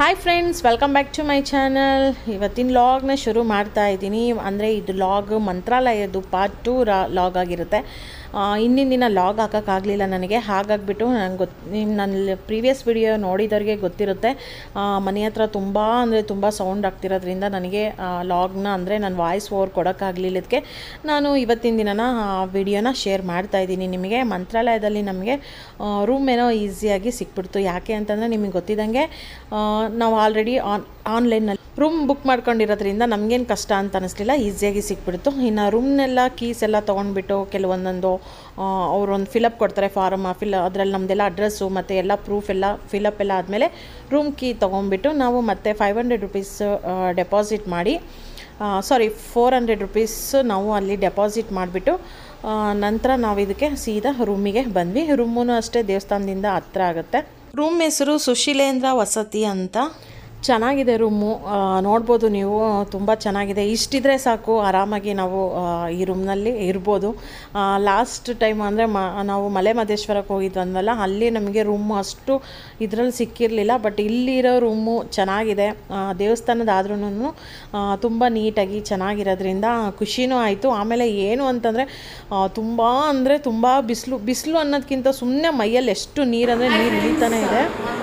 hi friends welcome back to my channel ಇವತ್ತಿನ ಲಾಗ್ನ ಶುರು ಮಾಡ್ತಾ ಇದ್ದೀನಿ ಅಂದರೆ ಇದು ಲಾಗ್ ಮಂತ್ರಾಲಯದ್ದು ಪಾರ್ಟ್ ಟು ರಾ ಲಾಗ್ ಆಗಿರುತ್ತೆ ಆ, ಹಿಂದಿನ ದಿನ ಲಾಗ್ ಹಾಕೋಕ್ಕಾಗಲಿಲ್ಲ ನನಗೆ ಹಾಗಾಗಿಬಿಟ್ಟು ನಂಗೆ ಗೊತ್ತು ನಿಮ್ಮ ನನ್ನ ಪ್ರೀವಿಯಸ್ ವಿಡಿಯೋ ನೋಡಿದವ್ರಿಗೆ ಗೊತ್ತಿರುತ್ತೆ ಆ, ಮನೆ ಹತ್ರ ತುಂಬ ಅಂದರೆ ತುಂಬ ಸೌಂಡ್ ಆಗ್ತಿರೋದ್ರಿಂದ ನನಗೆ ಲಾಗ್ನ ಅಂದರೆ ನನ್ನ ವಾಯ್ಸ್ ಓವರ್ ಕೊಡೋಕ್ಕಾಗಲಿಲ್ಲದಕ್ಕೆ ನಾನು ಇವತ್ತಿನ ದಿನನ ವಿಡಿಯೋನ ಶೇರ್ ಮಾಡ್ತಾ ಇದ್ದೀನಿ ನಿಮಗೆ ಮಂತ್ರಾಲಯದಲ್ಲಿ ನಮಗೆ ರೂಮ್ ಏನೋ ಈಸಿಯಾಗಿ ಸಿಕ್ಬಿಡ್ತು ಯಾಕೆ ಅಂತಂದರೆ ನಿಮಗೆ ಗೊತ್ತಿದ್ದಂಗೆ ಆ, ನಾವು ಆಲ್ರೆಡಿ ಆನ್ ಆನ್ಲೈನಲ್ಲಿ ರೂಮ್ ಬುಕ್ ಮಾಡ್ಕೊಂಡಿರೋದ್ರಿಂದ ನಮಗೇನು ಕಷ್ಟ ಅಂತ ಅನ್ನಿಸ್ಲಿಲ್ಲ ಈಸಿಯಾಗಿ ಸಿಕ್ಬಿಡ್ತು ಇನ್ನು ರೂಮ್ನೆಲ್ಲ ಕೀಸ್ ಎಲ್ಲ ತೊಗೊಂಡ್ಬಿಟ್ಟು ಕೆಲವೊಂದೊಂದು ಅವರೊಂದು ಫಿಲಪ್ ಕೊಡ್ತಾರೆ ಫಾರಮ್ ಫಿಲ್ ಅದರಲ್ಲಿ ನಮ್ಮದೆಲ್ಲ ಅಡ್ರೆಸ್ಸು ಮತ್ತು ಎಲ್ಲ ಪ್ರೂಫ್ ಎಲ್ಲ ಫಿಲಪ್ ಎಲ್ಲ ಆದಮೇಲೆ ರೂಮ್ ಕೀ ತೊಗೊಂಡ್ಬಿಟ್ಟು ನಾವು ಮತ್ತೆ ಫೈವ್ ಹಂಡ್ರೆಡ್ ರುಪೀಸ್ ಡೆಪಾಸಿಟ್ ಮಾಡಿ ಸಾರಿ ಫೋರ್ ಹಂಡ್ರೆಡ್ ರುಪೀಸ್ ನಾವು ಅಲ್ಲಿ ಡೆಪಾಸಿಟ್ ಮಾಡಿಬಿಟ್ಟು ನಂತರ ನಾವು ಇದಕ್ಕೆ ಸೀದಾ ರೂಮಿಗೆ ಬಂದ್ವಿ ರೂಮೂ ಅಷ್ಟೇ ದೇವಸ್ಥಾನದಿಂದ ಹತ್ರ ಆಗುತ್ತೆ ರೂಮ್ ಹೆಸರು ಸುಶೀಲೇಂದ್ರ ವಸತಿ ಅಂತ ಚೆನ್ನಾಗಿದೆ ರೂಮು ನೋಡ್ಬೋದು ನೀವು ತುಂಬ ಚೆನ್ನಾಗಿದೆ ಇಷ್ಟಿದ್ರೆ ಸಾಕು ಆರಾಮಾಗಿ ನಾವು ಆ, ಈ ರೂಮ್ನಲ್ಲಿ ಇರ್ಬೋದು ಲಾಸ್ಟ್ ಟೈಮ್ ಅಂದರೆ ಮ ನಾವು ಮಲೆ ಮಹದೇಶ್ವರಕ್ಕೆ ಹೋಗಿದ್ವಲ್ವಲ್ಲ ಅಲ್ಲಿ ನಮಗೆ ರೂಮು ಅಷ್ಟು ಇದರಲ್ಲಿ ಸಿಕ್ಕಿರಲಿಲ್ಲ ಬಟ್ ಇಲ್ಲಿರೋ ರೂಮು ಚೆನ್ನಾಗಿದೆ ಆ, ದೇವಸ್ಥಾನದ ಆದ್ರೂ ತುಂಬ ನೀಟಾಗಿ ಚೆನ್ನಾಗಿರೋದ್ರಿಂದ ಖುಷಿನೂ ಆಯಿತು ಆಮೇಲೆ ಏನು ಅಂತಂದರೆ ತುಂಬ ಅಂದರೆ ತುಂಬ ಬಿಸಿಲು ಬಿಸಿಲು ಅನ್ನೋದಕ್ಕಿಂತ ಸುಮ್ಮನೆ ಮೈಯಲ್ಲಿ ಎಷ್ಟು ನೀರು ಅಂದರೆ ನೀರು ಇಳಿತಾನೆ ಇದೆ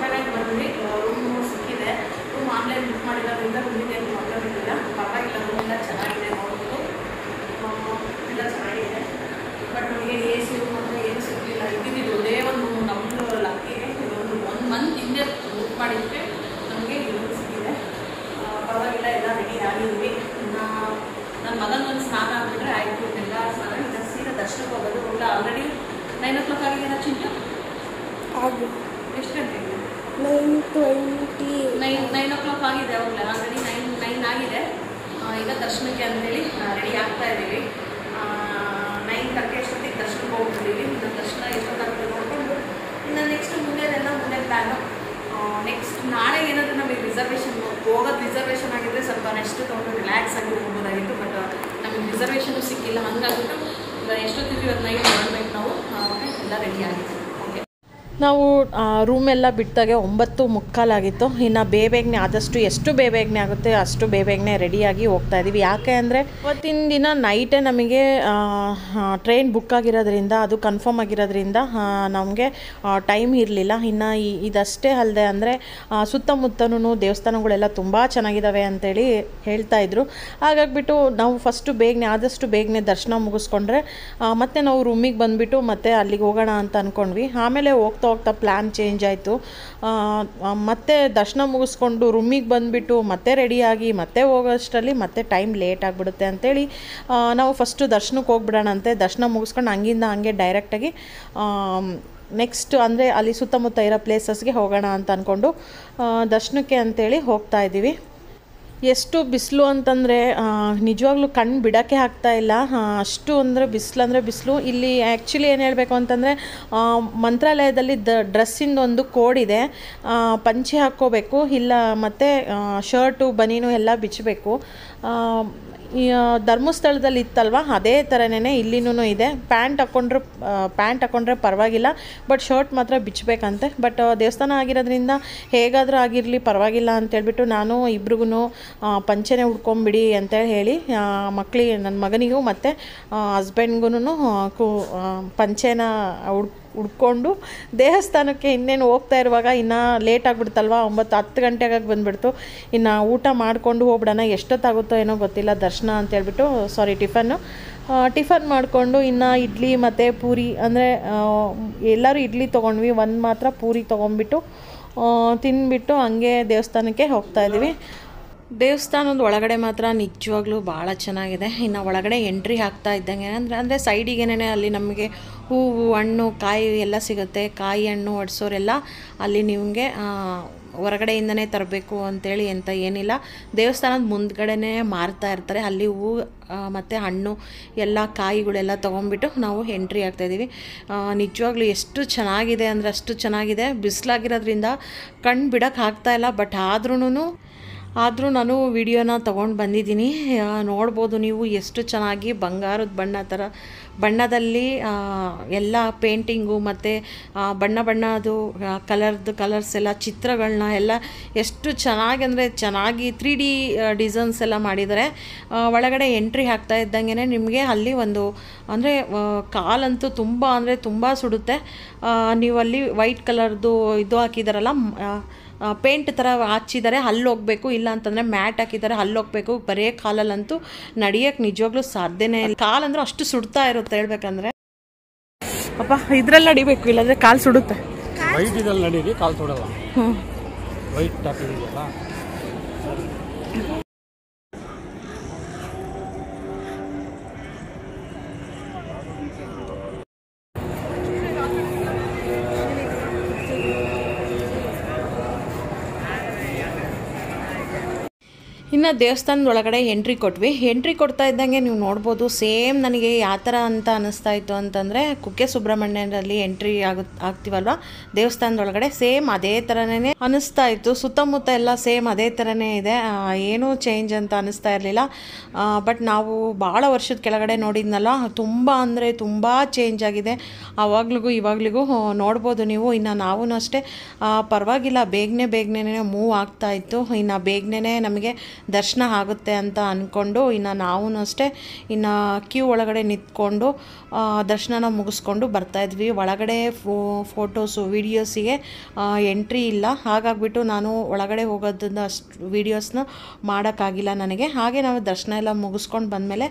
ಸಿಕ್ಕಿದೆ ರೂಮ್ ಆನ್ಲೈನ್ ಬುಕ್ ಮಾಡಿರೋದ್ರಿಂದ ರೂಮಿಗೆ ಮಾತಾಡಿಲ್ಲ ಪರವಾಗಿಲ್ಲ ರೂಮ್ ಎಲ್ಲ ಚೆನ್ನಾಗಿದೆ ನೋಡ್ಬೋದು ಆ, ಎಲ್ಲ ಚೆನ್ನಾಗಿದೆ ಬಟ್ ನಮಗೆ ಎ ಸಿ ರೂಮ್ ಅಂದರೆ ಏನು ಸಿಗಲಿಲ್ಲ ಇದ್ದಿದ್ದು ಒಂದೇ ಒಂದು ನಮ್ಮದು ಲಕ್ಕಿಗೆ ಇದೊಂದು ಒಂದು ಮಂತ್ ಹಿಂದೆ ಬುಕ್ ಮಾಡಿದ್ವಿ ನಮಗೆ ಇದು ಸಿಕ್ಕಿದೆ ಆ, ಪರವಾಗಿಲ್ಲ ಎಲ್ಲ ರೆಡಿ ಆಗಿದ್ವಿ ಇನ್ನು ನನ್ನ ಮಗನ ಒಂದು ಸ್ನಾನ ಆಗಿಬಿಟ್ರೆ ಆಯಿತು ಎಲ್ಲ ಸ್ನಾನ ಇನ್ನು ಸೀದಾ ದರ್ಶನಕ್ಕೆ ಹೋಗೋದು ಊಟ ಆಲ್ರೆಡಿ ನೈನ್ ಓ ಕ್ಲಾಕ್ ಆಗಿದೆ ಚಿಂಟು ಆಗಿ ಎಷ್ಟು ಗಂಟೆಗೆ nine twenty nine nine o'clock ಆಗಿದೆ ಅವಾಗಲೇ ಆಲ್ರೆಡಿ ನೈನ್ ನೈನ್ ಆಗಿದೆ ಆ, ಈಗ ದರ್ಶನಕ್ಕೆ ಅಂತೇಳಿ ರೆಡಿ ಆಗ್ತಾ ಇದ್ದೀವಿ ನೈನ್ ತರ್ಟಿ ಅಷ್ಟೊತ್ತಿಗೆ ದರ್ಶನಕ್ಕೆ ಹೋಗ್ಬಿಟ್ಟಿದ್ದೀವಿ ಇನ್ನು ದರ್ಶನ ಎಷ್ಟೊತ್ತಾಗುತ್ತೆ ನೋಡಿಕೊಂಡು ಇನ್ನು ನೆಕ್ಸ್ಟ್ ಮುಂದೆದೆಲ್ಲ ಮುಂದೆ ಪ್ಲ್ಯಾನು ನೆಕ್ಸ್ಟ್ ನಾಳೆ ಏನಾದರೂ ನಮಗೆ ರಿಸರ್ವೇಷನ್ ಹೋಗೋದು ರಿಸರ್ವೇಷನ್ ಆಗಿದ್ರೆ ಸ್ವಲ್ಪ ನೆಕ್ಸ್ಟ್ ತೊಗೊಂಡು ರಿಲ್ಯಾಕ್ಸ್ ಆಗಿ ಹೋಗ್ಬೋದಾಗಿತ್ತು ಬಟ್ ನಮಗೆ ರಿಸರ್ವೇಷನು ಸಿಕ್ಕಿಲ್ಲ ಹಂಗಾಗ್ಬಿಟ್ಟು ಈಗ ಎಷ್ಟೊತ್ತಿದ್ವಿ ಇವತ್ತು ನೈಟ್ ಮಾಡಬೇಕು ನಾವು ಆವಾಗ ಎಲ್ಲ ರೆಡಿ ಆಗಿದೆ ಓಕೆ ನಾವು ರೂಮ್ ಎಲ್ಲ ಬಿಟ್ಟಾಗೆ ಒಂಬತ್ತು ಮುಕ್ಕಾಲಾಗಿತ್ತು ಇನ್ನು ಬೇಬೇಗನೆ ಆದಷ್ಟು ಎಷ್ಟು ಬೇಬೇಗನೆ ಆಗುತ್ತೆ ಅಷ್ಟು ಬೇಬೇಗನೆ ರೆಡಿಯಾಗಿ ಹೋಗ್ತಾ ಇದ್ದೀವಿ ಯಾಕೆ ಅಂದರೆ ಇವತ್ತಿನ ದಿನ ನೈಟೇ ನಮಗೆ ಟ್ರೈನ್ ಬುಕ್ ಆಗಿರೋದ್ರಿಂದ ಅದು ಕನ್ಫರ್ಮ್ ಆಗಿರೋದ್ರಿಂದ ನಮಗೆ ಟೈಮ್ ಇರಲಿಲ್ಲ ಇನ್ನು ಈ ಇದಷ್ಟೇ ಅಲ್ಲದೆ ಅಂದರೆ ಸುತ್ತಮುತ್ತನೂ ದೇವಸ್ಥಾನಗಳೆಲ್ಲ ತುಂಬ ಚೆನ್ನಾಗಿದ್ದಾವೆ ಅಂತೇಳಿ ಹೇಳ್ತಾ ಇದ್ರು ಹಾಗಾಗ್ಬಿಟ್ಟು ನಾವು ಫಸ್ಟು ಬೇಗನೆ ಆದಷ್ಟು ಬೇಗನೆ ದರ್ಶನ ಮುಗಿಸ್ಕೊಂಡ್ರೆ ಆ, ಮತ್ತೆ ನಾವು ರೂಮಿಗೆ ಬಂದುಬಿಟ್ಟು ಮತ್ತೆ ಅಲ್ಲಿಗೆ ಹೋಗೋಣ ಅಂತ ಅಂದ್ಕೊಂಡ್ವಿ ಆಮೇಲೆ ಹೋಗ್ತಾ ಹೋಗ್ತಾ ಪ್ಲ್ಯಾನ್ ಚೇಂಜ್ ಆಯಿತು ಮತ್ತೆ ದರ್ಶನ ಮುಗಿಸ್ಕೊಂಡು ರೂಮಿಗೆ ಬಂದುಬಿಟ್ಟು ಮತ್ತೆ ರೆಡಿಯಾಗಿ ಮತ್ತೆ ಹೋಗೋಷ್ಟರಲ್ಲಿ ಮತ್ತೆ ಟೈಮ್ ಲೇಟ್ ಆಗಿಬಿಡುತ್ತೆ ಅಂತೇಳಿ ಆ, ನಾವು ಫಸ್ಟು ದರ್ಶನಕ್ಕೆ ಹೋಗ್ಬಿಡೋಣಂತೆ ದರ್ಶನ ಮುಗಿಸ್ಕೊಂಡು ಹಂಗಿಂದ ಹಂಗೆ ಡೈರೆಕ್ಟಾಗಿ ನೆಕ್ಸ್ಟ್ ಅಂದರೆ ಅಲ್ಲಿ ಸುತ್ತಮುತ್ತ ಇರೋ ಪ್ಲೇಸಸ್ಗೆ ಹೋಗೋಣ ಅಂತ ಅಂದ್ಕೊಂಡು ಆ, ದರ್ಶನಕ್ಕೆ ಅಂತೇಳಿ ಹೋಗ್ತಾ ಇದ್ದೀವಿ ಎಷ್ಟು ಬಿಸಿಲು ಅಂತಂದರೆ ನಿಜವಾಗ್ಲೂ ಕಣ್ಣು ಬಿಡೋಕ್ಕೆ ಆಗ್ತಾ ಇಲ್ಲ ಆ, ಅಷ್ಟು ಅಂದರೆ ಬಿಸಿಲು ಅಂದರೆ ಬಿಸಿಲು ಇಲ್ಲಿ ಆ್ಯಕ್ಚುಲಿ ಏನು ಹೇಳಬೇಕು ಅಂತಂದರೆ ಮಂತ್ರಾಲಯದಲ್ಲಿ ದ ಡ್ರೆಸ್ಸಿಂದ ಒಂದು ಕೋಡ್ ಇದೆ ಆ, ಪಂಚೆ ಹಾಕ್ಕೋಬೇಕು ಇಲ್ಲ ಮತ್ತು ಶರ್ಟು ಬನೀನು ಎಲ್ಲ ಬಿಚ್ಚಬೇಕು ಈ ಆ, ಧರ್ಮಸ್ಥಳದಲ್ಲಿ ಇತ್ತಲ್ವ ಅದೇ ಥರನೇ ಇಲ್ಲಿನೂ ಇದೆ ಪ್ಯಾಂಟ್ ಹಾಕ್ಕೊಂಡ್ರೆ ಪ್ಯಾಂಟ್ ಹಾಕ್ಕೊಂಡ್ರೆ ಪರವಾಗಿಲ್ಲ ಬಟ್ ಶರ್ಟ್ ಮಾತ್ರ ಬಿಚ್ಚಬೇಕಂತೆ ಬಟ್ ದೇವಸ್ಥಾನ ಆಗಿರೋದ್ರಿಂದ ಹೇಗಾದರೂ ಆಗಿರಲಿ ಪರವಾಗಿಲ್ಲ ಅಂತೇಳ್ಬಿಟ್ಟು ನಾನು ಇಬ್ರಿಗೂ ಪಂಚೆನೇ ಉಡ್ಕೊಂಬಿಡಿ ಅಂತೇಳಿ ಹೇಳಿ ಮಕ್ಕಳಿಗೆ ನನ್ನ ಮಗನಿಗೂ ಮತ್ತು ಹಸ್ಬೆಂಡ್ಗೂ ಕು ಆ, ಪಂಚೆನ ಉಡ್ ಉಡ್ಕೊಂಡು ದೇವಸ್ಥಾನಕ್ಕೆ ಇನ್ನೇನು ಹೋಗ್ತಾ ಇರುವಾಗ ಇನ್ನು ಲೇಟ್ ಆಗಿಬಿಡ್ತಲ್ವ ಒಂಬತ್ತು ಹತ್ತು ಗಂಟೆಗಾಗಿ ಬಂದುಬಿಡ್ತು ಇನ್ನು ಊಟ ಮಾಡಿಕೊಂಡು ಹೋಗ್ಬಿಡೋಣ ಎಷ್ಟೊತ್ತಾಗುತ್ತೋ ಏನೋ ಗೊತ್ತಿಲ್ಲ ದರ್ಶನ ಅಂತೇಳ್ಬಿಟ್ಟು ಸಾರಿ ಟಿಫನ್ನು ಟಿಫನ್ ಮಾಡಿಕೊಂಡು ಇನ್ನು ಇಡ್ಲಿ ಮತ್ತು ಪೂರಿ ಅಂದರೆ ಎಲ್ಲರೂ ಇಡ್ಲಿ ತೊಗೊಂಡ್ವಿ ಒಂದು ಮಾತ್ರ ಪೂರಿ ತೊಗೊಂಡ್ಬಿಟ್ಟು ಆ, ತಿಂದ್ಬಿಟ್ಟು ಹಂಗೆ ದೇವಸ್ಥಾನಕ್ಕೆ ಹೋಗ್ತಾ ಇದ್ದೀವಿ ದೇವಸ್ಥಾನದ ಒಳಗಡೆ ಮಾತ್ರ ನಿಜವಾಗ್ಲೂ ಭಾಳ ಚೆನ್ನಾಗಿದೆ ಇನ್ನು ಒಳಗಡೆ ಎಂಟ್ರಿ ಆಗ್ತಾ ಇದ್ದಂಗೆ ಅಂದರೆ ಅಂದರೆ ಸೈಡಿಗೇನೆ ಅಲ್ಲಿ ನಮಗೆ ಹೂವು ಹಣ್ಣು ಕಾಯಿ ಎಲ್ಲ ಸಿಗುತ್ತೆ ಕಾಯಿ ಹಣ್ಣು ಒಡ್ಸೋರೆಲ್ಲ ಅಲ್ಲಿ ನಿಮಗೆ ಹೊರಗಡೆಯಿಂದನೇ ತರಬೇಕು ಅಂತೇಳಿ ಅಂತ ಏನಿಲ್ಲ ದೇವಸ್ಥಾನದ ಮುಂದ್ಗಡೆನೇ ಮಾರ್ತಾ ಇರ್ತಾರೆ ಅಲ್ಲಿ ಹೂವು ಮತ್ತು ಹಣ್ಣು ಎಲ್ಲ ಕಾಯಿಗಳೆಲ್ಲ ತೊಗೊಂಡ್ಬಿಟ್ಟು ನಾವು ಎಂಟ್ರಿ ಆಗ್ತಾಯಿದ್ದೀವಿ ನಿಜವಾಗ್ಲೂ ಎಷ್ಟು ಚೆನ್ನಾಗಿದೆ ಅಂದರೆ ಅಷ್ಟು ಚೆನ್ನಾಗಿದೆ ಬಿಸಿಲಾಗಿರೋದ್ರಿಂದ ಕಣ್ಣು ಬಿಡೋಕ್ಕೆ ಆಗ್ತಾಯಿಲ್ಲ ಬಟ್ ಆದ್ರೂ ಆದರೂ ನಾನು ವಿಡಿಯೋನ ತೊಗೊಂಡು ಬಂದಿದ್ದೀನಿ ಆ, ನೋಡ್ಬೋದು ನೀವು ಎಷ್ಟು ಚೆನ್ನಾಗಿ ಬಂಗಾರದ ಬಣ್ಣ ಥರ ಬಣ್ಣದಲ್ಲಿ ಆ, ಎಲ್ಲ ಪೇಂಟಿಂಗು ಮತ್ತು ಬಣ್ಣ ಬಣ್ಣದು ಕಲರ್ದು ಕಲರ್ಸ್ ಎಲ್ಲ ಚಿತ್ರಗಳನ್ನ ಎಲ್ಲ ಎಷ್ಟು ಚೆನ್ನಾಗಿ ಅಂದರೆ ಚೆನ್ನಾಗಿ ತ್ರೀ ಡಿ ಡಿಸೈನ್ಸ್ ಎಲ್ಲ ಮಾಡಿದ್ದಾರೆ ಆ, ಒಳಗಡೆ ಎಂಟ್ರಿ ಆಗ್ತಾ ಇದ್ದಂಗೆ ನಿಮಗೆ ಅಲ್ಲಿ ಒಂದು ಅಂದರೆ ಕಾಲಂತೂ ತುಂಬ ಅಂದರೆ ತುಂಬ ಸುಡುತ್ತೆ ಆ, ನೀವು ಅಲ್ಲಿ ವೈಟ್ ಕಲರ್ದು ಇದು ಹಾಕಿದಾರಲ್ಲ ಮ್- ಆ, ಆ, ಪೇಂಟ್ ಥರ ಹಚ್ಚಿದ್ದಾರೆ ಅಲ್ಲಿ ಹೋಗ್ಬೇಕು ಇಲ್ಲ ಅಂತಂದರೆ ಮ್ಯಾಟ್ ಹಾಕಿದ್ದಾರೆ ಅಲ್ಲಿ ಹೋಗ್ಬೇಕು ಬರೇ ಕಾಲಲ್ಲಂತೂ ನಡೆಯೋಕ್ಕೆ ನಿಜವಾಗ್ಲೂ ಸಾಧ್ಯನೇ ಇಲ್ಲ ಕಾಲಂದ್ರೆ ಅಷ್ಟು ಸುಡ್ತಾ ಇರುತ್ತೆ ಹೇಳ್ಬೇಕಂದ್ರೆ ಅಪ್ಪ ಇದ್ರಲ್ಲಿ ನಡಿಬೇಕು ಇಲ್ಲಾಂದ್ರೆ ಕಾಲು ಸುಡುತ್ತೆ ವೈಟ್ ಇದಲ್ಲಿ ನಡೀರಿ ಕಾಲು ತೊಡಲ್ಲ ವೈಟ್ ಟಾಪ್ ಇದೆಯಲ್ಲ ಇನ್ನು ದೇವಸ್ಥಾನದ ಒಳಗಡೆ ಎಂಟ್ರಿ ಕೊಟ್ವಿ ಎಂಟ್ರಿ ಕೊಡ್ತಾ ಇದ್ದಂಗೆ ನೀವು ನೋಡ್ಬೋದು ಸೇಮ್ ನನಗೆ ಯಾವ ಥರ ಅಂತ ಅನ್ನಿಸ್ತಾ ಇತ್ತು ಅಂತಂದರೆ ಕುಕ್ಕೆ ಸುಬ್ರಹ್ಮಣ್ಯದಲ್ಲಿ ಎಂಟ್ರಿ ಆಗುತ್ತೆ ಆಗ್ತೀವಲ್ವ ದೇವಸ್ಥಾನದ ಒಳಗಡೆ ಸೇಮ್ ಅದೇ ಥರನೇ ಅನ್ನಿಸ್ತಾ ಇತ್ತು ಸುತ್ತಮುತ್ತ ಎಲ್ಲ ಸೇಮ್ ಅದೇ ಥರನೇ ಇದೆ ಆ, ಏನೂ ಚೇಂಜ್ ಅಂತ ಅನ್ನಿಸ್ತಾ ಇರಲಿಲ್ಲ ಬಟ್ ನಾವು ಭಾಳ ವರ್ಷದ ಕೆಳಗಡೆ ನೋಡಿದ್ನಲ್ಲ ತುಂಬ ಅಂದರೆ ತುಂಬ ಚೇಂಜ್ ಆಗಿದೆ ಆವಾಗ್ಲಿಗೂ ಇವಾಗ್ಲಿಗೂ ನೋಡ್ಬೋದು ನೀವು ಇನ್ನು ನಾವೂ ಅಷ್ಟೇ ಆ, ಪರವಾಗಿಲ್ಲ ಬೇಗನೆ ಬೇಗನೆ ಮೂವ್ ಆಗ್ತಾ ಇತ್ತು ಇನ್ನು ಬೇಗನೆ ನಮಗೆ ದರ್ಶನ ಆಗುತ್ತೆ ಅಂತ ಅಂದ್ಕೊಂಡು ಇನ್ನು ನಾವೂ ಅಷ್ಟೇ ಇನ್ನು ಕ್ಯೂ ಒಳಗಡೆ ನಿಂತ್ಕೊಂಡು ಆ, ದರ್ಶನನ ಮುಗಿಸ್ಕೊಂಡು ಬರ್ತಾಯಿದ್ವಿ ಒಳಗಡೆ ಫೋ ಫೋಟೋಸು ವೀಡಿಯೋಸಿಗೆ ಎಂಟ್ರಿ ಇಲ್ಲ ಹಾಗಾಗ್ಬಿಟ್ಟು ನಾನು ಒಳಗಡೆ ಹೋಗೋದ್ರಿಂದ ಅಷ್ಟು ವೀಡಿಯೋಸ್ನ ಮಾಡೋಕ್ಕಾಗಿಲ್ಲ ನನಗೆ ಹಾಗೆ ನಾವು ದರ್ಶನ ಎಲ್ಲ ಮುಗಿಸ್ಕೊಂಡು ಬಂದಮೇಲೆ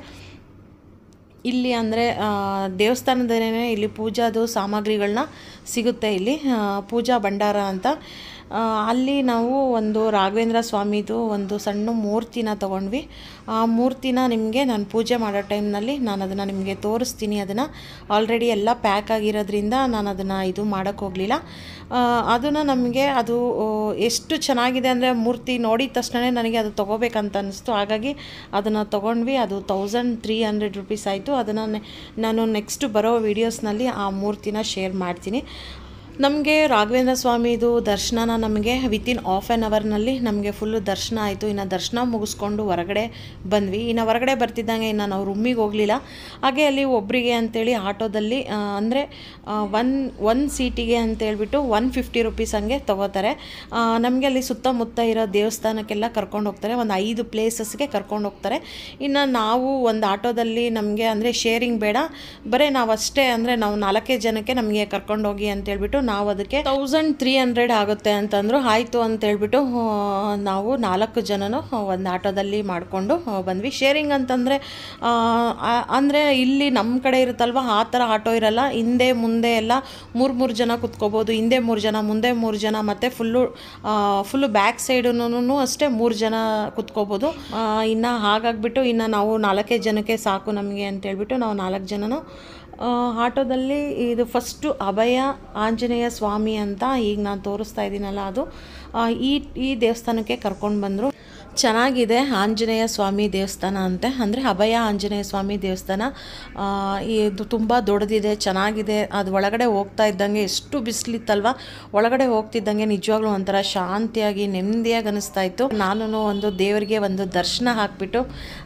ಇಲ್ಲಿ ಅಂದರೆ ದೇವಸ್ಥಾನದಲ್ಲೇ ಇಲ್ಲಿ ಪೂಜಾದು ಸಾಮಗ್ರಿಗಳನ್ನ ಸಿಗುತ್ತೆ ಇಲ್ಲಿ ಆ, ಪೂಜಾ ಭಂಡಾರ ಅಂತ ಆ, ಅಲ್ಲಿ ನಾವು ಒಂದು ರಾಘವೇಂದ್ರ ಸ್ವಾಮಿದು ಒಂದು ಸಣ್ಣ ಮೂರ್ತಿನ ತೊಗೊಂಡ್ವಿ ಆ ಮೂರ್ತಿನ ನಿಮಗೆ ನಾನು ಪೂಜೆ ಮಾಡೋ ಟೈಮ್ನಲ್ಲಿ ನಾನು ಅದನ್ನು ನಿಮಗೆ ತೋರಿಸ್ತೀನಿ ಅದನ್ನು ಆಲ್ರೆಡಿ ಎಲ್ಲ ಪ್ಯಾಕ್ ಆಗಿರೋದ್ರಿಂದ ನಾನು ಅದನ್ನು ಇದು ಮಾಡೋಕ್ಕೆ ಹೋಗಲಿಲ್ಲ ಅದನ್ನು ನಮಗೆ ಅದು ಆ, ಎಷ್ಟು ಚೆನ್ನಾಗಿದೆ ಅಂದರೆ ಮೂರ್ತಿ ನೋಡಿದ ತಕ್ಷಣ ನನಗೆ ಅದು ತೊಗೋಬೇಕಂತ ಅನ್ನಿಸ್ತು ಹಾಗಾಗಿ ಅದನ್ನು ತೊಗೊಂಡ್ವಿ ಅದು ತೌಸಂಡ್ ತ್ರೀ ಹಂಡ್ರೆಡ್ ರುಪೀಸ್ ಆಯಿತು ಅದನ್ನು ನಾನು ನೆಕ್ಸ್ಟ್ ಬರೋ ವೀಡಿಯೋಸ್ನಲ್ಲಿ ಆ ಮೂರ್ತಿನ ಶೇರ್ ಮಾಡ್ತೀನಿ ನಮಗೆ ರಾಘವೇಂದ್ರ ಸ್ವಾಮಿದು ದರ್ಶನನ ನಮಗೆ ವಿತಿನ್ ಆಫ್ ಆ್ಯನ್ ಅವರ್ನಲ್ಲಿ ನಮಗೆ ಫುಲ್ಲು ದರ್ಶನ ಆಯಿತು ಇನ್ನು ದರ್ಶನ ಮುಗಿಸ್ಕೊಂಡು ಹೊರಗಡೆ ಬಂದ್ವಿ ಇನ್ನು ಹೊರಗಡೆ ಬರ್ತಿದ್ದಂಗೆ ಇನ್ನು ನಾವು ರೂಮಿಗೆ ಹೋಗಲಿಲ್ಲ ಹಾಗೆ ಅಲ್ಲಿ ಒಬ್ಬರಿಗೆ ಅಂತೇಳಿ ಆಟೋದಲ್ಲಿ ಅಂದರೆ ಒನ್ ಒನ್ ಸೀಟಿಗೆ ಅಂತೇಳ್ಬಿಟ್ಟು ಒನ್ ಫಿಫ್ಟಿ ರುಪೀಸ್ ಹಂಗೆ ತೊಗೋತಾರೆ ನಮಗೆ ಅಲ್ಲಿ ಸುತ್ತಮುತ್ತ ಇರೋ ದೇವಸ್ಥಾನಕ್ಕೆಲ್ಲ ಕರ್ಕೊಂಡು ಹೋಗ್ತಾರೆ ಒಂದು ಐದು ಪ್ಲೇಸಸ್ಗೆ ಕರ್ಕೊಂಡು ಹೋಗ್ತಾರೆ ಇನ್ನು ನಾವು ಒಂದು ಆಟೋದಲ್ಲಿ ನಮಗೆ ಅಂದರೆ ಶೇರಿಂಗ್ ಬೇಡ ಬರೀ ನಾವು ಅಷ್ಟೇ ಅಂದರೆ ನಾವು ನಾಲ್ಕೇ ಜನಕ್ಕೆ ನಮಗೆ ಕರ್ಕೊಂಡು ಹೋಗಿ ಅಂತೇಳ್ಬಿಟ್ಟು ನಾವು ಅದಕ್ಕೆ ತೌಸಂಡ್ ತ್ರೀ ಹಂಡ್ರೆಡ್ ಆಗುತ್ತೆ ಅಂತಂದರು ಆಯಿತು ಅಂತೇಳ್ಬಿಟ್ಟು ಆ, ನಾವು ನಾಲ್ಕು ಜನನು ಒಂದು ಆಟೋದಲ್ಲಿ ಮಾಡಿಕೊಂಡು ಬಂದ್ವಿ ಶೇರಿಂಗ್ ಅಂತಂದರೆ ಅಂದರೆ ಇಲ್ಲಿ ನಮ್ಮ ಕಡೆ ಇರುತ್ತಲ್ವ ಆ ಥರ ಆಟೋ ಇರಲ್ಲ ಹಿಂದೆ ಮುಂದೆ ಎಲ್ಲ ಮೂರು ಮೂರು ಜನ ಕುತ್ಕೋಬೋದು ಹಿಂದೆ ಮೂರು ಜನ ಮುಂದೆ ಮೂರು ಜನ ಮತ್ತು ಫುಲ್ಲು ಫುಲ್ಲು ಬ್ಯಾಕ್ ಸೈಡೂ ಅಷ್ಟೇ ಮೂರು ಜನ ಕುತ್ಕೋಬೋದು ಇನ್ನು ಹಾಗಾಗ್ಬಿಟ್ಟು ಇನ್ನು ನಾವು ನಾಲ್ಕೇ ಜನಕ್ಕೆ ಸಾಕು ನಮಗೆ ಅಂತೇಳ್ಬಿಟ್ಟು ನಾವು ನಾಲ್ಕು ಜನನು ಆ, ಆಟೋದಲ್ಲಿ ಇದು ಫಸ್ಟು ಅಭಯ ಆಂಜನೇಯ ಸ್ವಾಮಿ ಅಂತ ಈಗ ನಾನು ತೋರಿಸ್ತಾ ಇದ್ದೀನಲ್ಲ ಅದು ಆ, ಈ ಈ ದೇವಸ್ಥಾನಕ್ಕೆ ಕರ್ಕೊಂಡು ಬಂದರು ಚೆನ್ನಾಗಿದೆ ಆಂಜನೇಯ ಸ್ವಾಮಿ ದೇವಸ್ಥಾನ ಅಂತೆ ಅಂದರೆ ಅಭಯ ಆಂಜನೇಯ ಸ್ವಾಮಿ ದೇವಸ್ಥಾನ ಆ, ಇದು ತುಂಬ ದೊಡ್ಡದಿದೆ ಚೆನ್ನಾಗಿದೆ ಅದು ಒಳಗಡೆ ಹೋಗ್ತಾ ಇದ್ದಂಗೆ ಎಷ್ಟು ಬಿಸಿಲಿತ್ತಲ್ವ ಒಳಗಡೆ ಹೋಗ್ತಿದ್ದಂಗೆ ನಿಜವಾಗ್ಲೂ ಒಂಥರ ಶಾಂತಿಯಾಗಿ ನೆಮ್ಮದಿಯಾಗಿ ಅನಿಸ್ತಾ ಇತ್ತು ನಾನು ಒಂದು ದೇವರಿಗೆ ಒಂದು ದರ್ಶನ ಹಾಕ್ಬಿಟ್ಟು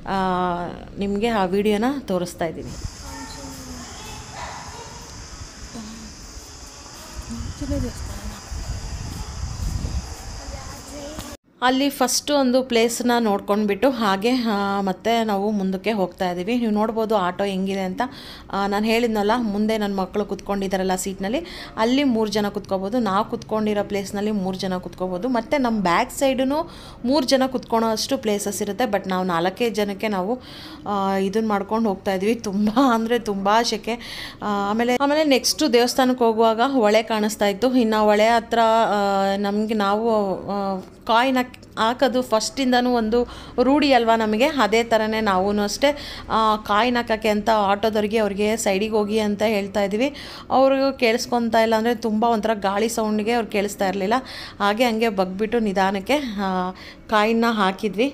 ನಿಮಗೆ ಆ ವಿಡಿಯೋನ ತೋರಿಸ್ತಾ ಇದ್ದೀನಿ ಅಲ್ಲಿ ಫಸ್ಟು ಒಂದು ಪ್ಲೇಸ್ನ ನೋಡ್ಕೊಂಡ್ಬಿಟ್ಟು ಹಾಗೆ ಆ, ಮತ್ತೆ ನಾವು ಮುಂದಕ್ಕೆ ಹೋಗ್ತಾ ಇದ್ದೀವಿ ನೀವು ನೋಡ್ಬೋದು ಆಟೋ ಹೆಂಗಿದೆ ಅಂತ ನಾನು ಹೇಳಿದ್ನಲ್ಲ ಮುಂದೆ ನನ್ನ ಮಕ್ಕಳು ಕುತ್ಕೊಂಡಿದ್ದಾರಲ್ಲ ಸೀಟ್ನಲ್ಲಿ ಅಲ್ಲಿ ಮೂರು ಜನ ಕುತ್ಕೋಬೋದು ನಾವು ಕುತ್ಕೊಂಡಿರೋ ಪ್ಲೇಸ್ನಲ್ಲಿ ಮೂರು ಜನ ಕುತ್ಕೋಬೋದು ಮತ್ತು ನಮ್ಮ ಬ್ಯಾಕ್ ಸೈಡೂ ಮೂರು ಜನ ಕುತ್ಕೊಳ್ಳೋ ಅಷ್ಟು ಪ್ಲೇಸಸ್ ಇರುತ್ತೆ ಬಟ್ ನಾವು ನಾಲ್ಕೇ ಜನಕ್ಕೆ ನಾವು ಇದನ್ನು ಮಾಡ್ಕೊಂಡು ಹೋಗ್ತಾ ಇದ್ವಿ ತುಂಬ ಅಂದರೆ ತುಂಬ ಶೆಕೆ ಆ, ಆಮೇಲೆ ಆಮೇಲೆ ನೆಕ್ಸ್ಟು ದೇವಸ್ಥಾನಕ್ಕೆ ಹೋಗುವಾಗ ಹೊಳೆ ಕಾಣಿಸ್ತಾ ಇತ್ತು ಇನ್ನು ಹೊಳೆ ಹತ್ರ ನಮಗೆ ನಾವು ಕಾಯಿನ್ ಹಾಕಿ ಹಾಕೋದು ಫಸ್ಟಿಂದನೂ ಒಂದು ರೂಢಿ ಅಲ್ವಾ ನಮಗೆ ಅದೇ ಥರನೇ ನಾವೂ ಅಷ್ಟೇ ಕಾಯಿನ್ ಹಾಕೋಕ್ಕೆ ಅಂತ ಆಟೋದವ್ರಿಗೆ ಅವ್ರಿಗೆ ಸೈಡಿಗೆ ಹೋಗಿ ಅಂತ ಹೇಳ್ತಾ ಇದ್ವಿ ಅವರು ಕೇಳಿಸ್ಕೊತಾ ಇಲ್ಲ ಅಂದರೆ ತುಂಬ ಒಂಥರ ಗಾಳಿ ಸೌಂಡ್ಗೆ ಅವ್ರು ಕೇಳಿಸ್ತಾ ಇರಲಿಲ್ಲ ಹಾಗೆ ಹಂಗೆ ಬಗ್ಬಿಟ್ಟು ನಿಧಾನಕ್ಕೆ ಕಾಯಿನ್ನ ಹಾಕಿದ್ವಿ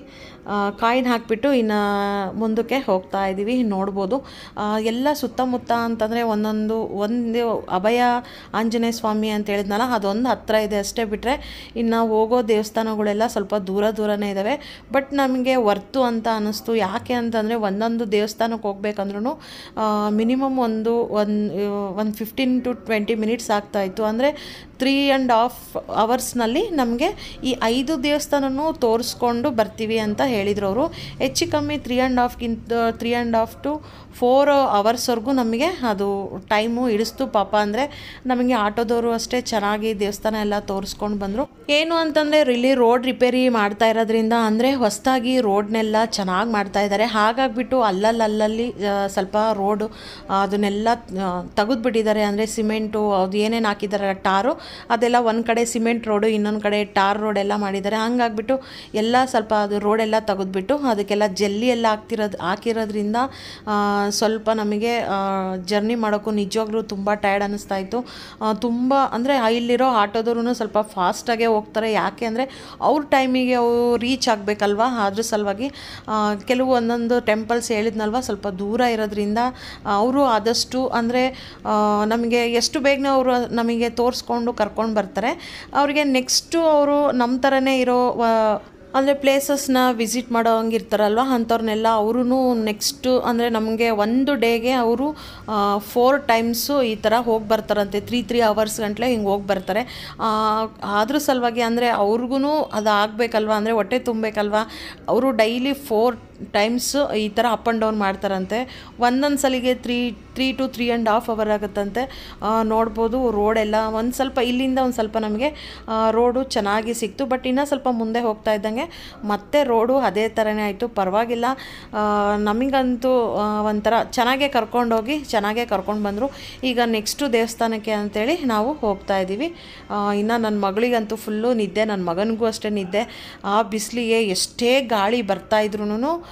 ಕಾಯಿನ್ ಹಾಕಿಬಿಟ್ಟು ಇನ್ನು ಮುಂದಕ್ಕೆ ಹೋಗ್ತಾ ಇದ್ದೀವಿ ನೋಡ್ಬೋದು ಆ, ಎಲ್ಲ ಸುತ್ತಮುತ್ತ ಅಂತಂದರೆ ಒಂದೊಂದು ಒಂದು ಅಭಯ ಆಂಜನೇಯ ಸ್ವಾಮಿ ಅಂತ ಹೇಳಿದ್ನಲ್ಲ ಅದೊಂದು ಹತ್ರ ಇದೆ ಅಷ್ಟೇ ಬಿಟ್ಟರೆ ಇನ್ನು ಹೋಗೋ ದೇವಸ್ಥಾನಗಳೆಲ್ಲ ಸ್ವಲ್ಪ ದೂರ ದೂರನೇ ಇದ್ದಾವೆ ಬಟ್ ನಮಗೆ ವರ್ತು ಅಂತ ಅನ್ನಿಸ್ತು ಯಾಕೆ ಅಂತಂದರೆ ಒಂದೊಂದು ದೇವಸ್ಥಾನಕ್ಕೆ ಹೋಗ್ಬೇಕಂದ್ರೂ ಮಿನಿಮಮ್ ಒಂದು ಒನ್ ಒಂದು ಫಿಫ್ಟೀನ್ ಟು ಟ್ವೆಂಟಿ ಮಿನಿಟ್ಸ್ ಆಗ್ತಾಯಿತ್ತು ಅಂದರೆ ತ್ರೀ ಆ್ಯಂಡ್ ಹಾಫ್ ಅವರ್ಸ್ನಲ್ಲಿ ನಮಗೆ ಈ ಐದು ದೇವಸ್ಥಾನನೂ ತೋರಿಸ್ಕೊಂಡು ಬರ್ತೀವಿ ಅಂತ ಹೇಳಿದ್ರು ಅವರು ಹೆಚ್ಚು ಕಮ್ಮಿ ತ್ರೀ ಆ್ಯಂಡ್ ಹಾಫ್ಗಿಂತ three and half to four ಅವರ್ಸ್ವರೆಗೂ ನಮಗೆ ಅದು ಟೈಮು ಇಡಿಸ್ತು ಪಾಪ ಅಂದರೆ ನಮಗೆ ಆಟೋದವರು ಅಷ್ಟೇ ಚೆನ್ನಾಗಿ ದೇವಸ್ಥಾನ ಎಲ್ಲ ತೋರಿಸ್ಕೊಂಡು ಬಂದರು ಏನು ಅಂತಂದರೆ ಇಲ್ಲಿ ರೋಡ್ ರಿಪೇರಿ ಮಾಡ್ತಾ ಇರೋದ್ರಿಂದ ಅಂದರೆ ಹೊಸದಾಗಿ ರೋಡ್ನೆಲ್ಲ ಚೆನ್ನಾಗಿ ಮಾಡ್ತಾ ಇದ್ದಾರೆ ಹಾಗಾಗಿಬಿಟ್ಟು ಅಲ್ಲಲ್ಲಲ್ಲಿ ಆ, ಸ್ವಲ್ಪ ರೋಡು ಅದನ್ನೆಲ್ಲ ತೆಗೆದುಬಿಟ್ಟಿದ್ದಾರೆ ಅಂದರೆ ಸಿಮೆಂಟು ಅದು ಏನೇನು ಹಾಕಿದ್ದಾರೆ ಟಾರು ಅದೆಲ್ಲ ಒಂದು ಕಡೆ ಸಿಮೆಂಟ್ ರೋಡು ಇನ್ನೊಂದು ಕಡೆ ಟಾರ್ ರೋಡ್ ಎಲ್ಲ ಮಾಡಿದ್ದಾರೆ ಹಂಗಾಗ್ಬಿಟ್ಟು ಎಲ್ಲ ಸ್ವಲ್ಪ ಅದು ರೋಡೆಲ್ಲ ತೆಗೆದ್ಬಿಟ್ಟು ಅದಕ್ಕೆಲ್ಲ ಜಲ್ಲಿ ಎಲ್ಲ ಹಾಕ್ತಿರೋದು ಹಾಕಿರೋದ್ರಿಂದ ಆ, ಸ್ವಲ್ಪ ನಮಗೆ ಜರ್ನಿ ಮಾಡೋಕ್ಕೂ ನಿಜವಾಗ್ಲೂ ತುಂಬ ಟಯರ್ಡ್ ಅನ್ನಿಸ್ತಾ ಇತ್ತು ಆ, ತುಂಬ ಅಂದರೆ ಇಲ್ಲಿರೋ ಆಟೋದವ್ರು ಸ್ವಲ್ಪ ಫಾಸ್ಟಾಗೇ ಹೋಗ್ತಾರೆ ಯಾಕೆ ಅಂದರೆ ಅವ್ರ ಟೈಮಿಗೆ ಅವು ರೀಚ್ ಆಗಬೇಕಲ್ವಾ ಅದ್ರ ಸಲುವಾಗಿ ಆ, ಕೆಲವು ಒಂದೊಂದು ಟೆಂಪಲ್ಸ್ ಹೇಳಿದ್ನಲ್ವ ಸ್ವಲ್ಪ ದೂರ ಇರೋದ್ರಿಂದ ಅವರು ಆದಷ್ಟು ಅಂದರೆ ನಮಗೆ ಎಷ್ಟು ಬೇಗನೆ ಅವರು ನಮಗೆ ತೋರಿಸ್ಕೊಂಡು ಕರ್ಕೊಂಡು ಬರ್ತಾರೆ ಅವರಿಗೆ ನೆಕ್ಸ್ಟು ಅವರು ನಮ್ಮ ಥರನೇ ಇರೋ ವ- ಅಂದರೆ ಪ್ಲೇಸಸ್ನ ವಿಸಿಟ್ ಮಾಡೋ ಹಂಗೆ ಇರ್ತಾರಲ್ವ ಅಂಥವ್ರನ್ನೆಲ್ಲ ಅವರು ನೆಕ್ಸ್ಟು ಅಂದರೆ ನಮಗೆ ಒಂದು ಡೇಗೆ ಅವರು ಫೋರ್ ಟೈಮ್ಸು ಈ ಥರ ಹೋಗಿ ಬರ್ತಾರಂತೆ ತ್ರೀ ತ್ರೀ ಅವರ್ಸ್ ಗಂಟಲೆ ಹಿಂಗೆ ಹೋಗಿ ಬರ್ತಾರೆ ಆ, ಅದ್ರ ಸಲುವಾಗಿ ಅಂದರೆ ಅವ್ರಿಗೂ ಅದು ಆಗಬೇಕಲ್ವ ಅಂದರೆ ಹೊಟ್ಟೆ ತುಂಬಬೇಕಲ್ವ ಅವರು ಡೈಲಿ ಫೋರ್ ಟೈಮ್ಸ್ ಈ ಥರ ಅಪ್ ಆ್ಯಂಡ್ ಡೌನ್ ಮಾಡ್ತಾರಂತೆ ಒಂದೊಂದು ಸಲಿಗೆ three three to three and half hour ಆಗುತ್ತಂತೆ ಆ, ನೋಡ್ಬೋದು ರೋಡೆಲ್ಲ ಒಂದು ಸ್ವಲ್ಪ ಇಲ್ಲಿಂದ ಒಂದು ಸ್ವಲ್ಪ ನಮಗೆ ರೋಡು ಚೆನ್ನಾಗಿ ಸಿಕ್ತು ಬಟ್ ಇನ್ನೂ ಸ್ವಲ್ಪ ಮುಂದೆ ಹೋಗ್ತಾ ಇದ್ದಂಗೆ ಮತ್ತೆ ರೋಡು ಅದೇ ಥರನೇ ಆಯಿತು ಪರವಾಗಿಲ್ಲ ಆ, ನಮಗಂತೂ ಆ, ಒಂಥರ ಚೆನ್ನಾಗೇ ಕರ್ಕೊಂಡೋಗಿ ಚೆನ್ನಾಗೇ ಕರ್ಕೊಂಡು ಬಂದರು ಈಗ ನೆಕ್ಸ್ಟು ದೇವಸ್ಥಾನಕ್ಕೆ ಅಂತೇಳಿ ನಾವು ಹೋಗ್ತಾ ಇದ್ದೀವಿ ಇನ್ನು ನನ್ನ ಮಗಳಿಗಂತೂ ಫುಲ್ಲು ನಿದ್ದೆ ನನ್ನ ಮಗನಿಗೂ ಅಷ್ಟೇ ನಿದ್ದೆ ಆ ಬಿಸಿಲಿಗೆ ಎಷ್ಟೇ ಗಾಳಿ ಬರ್ತಾ ಇದ್ರೂ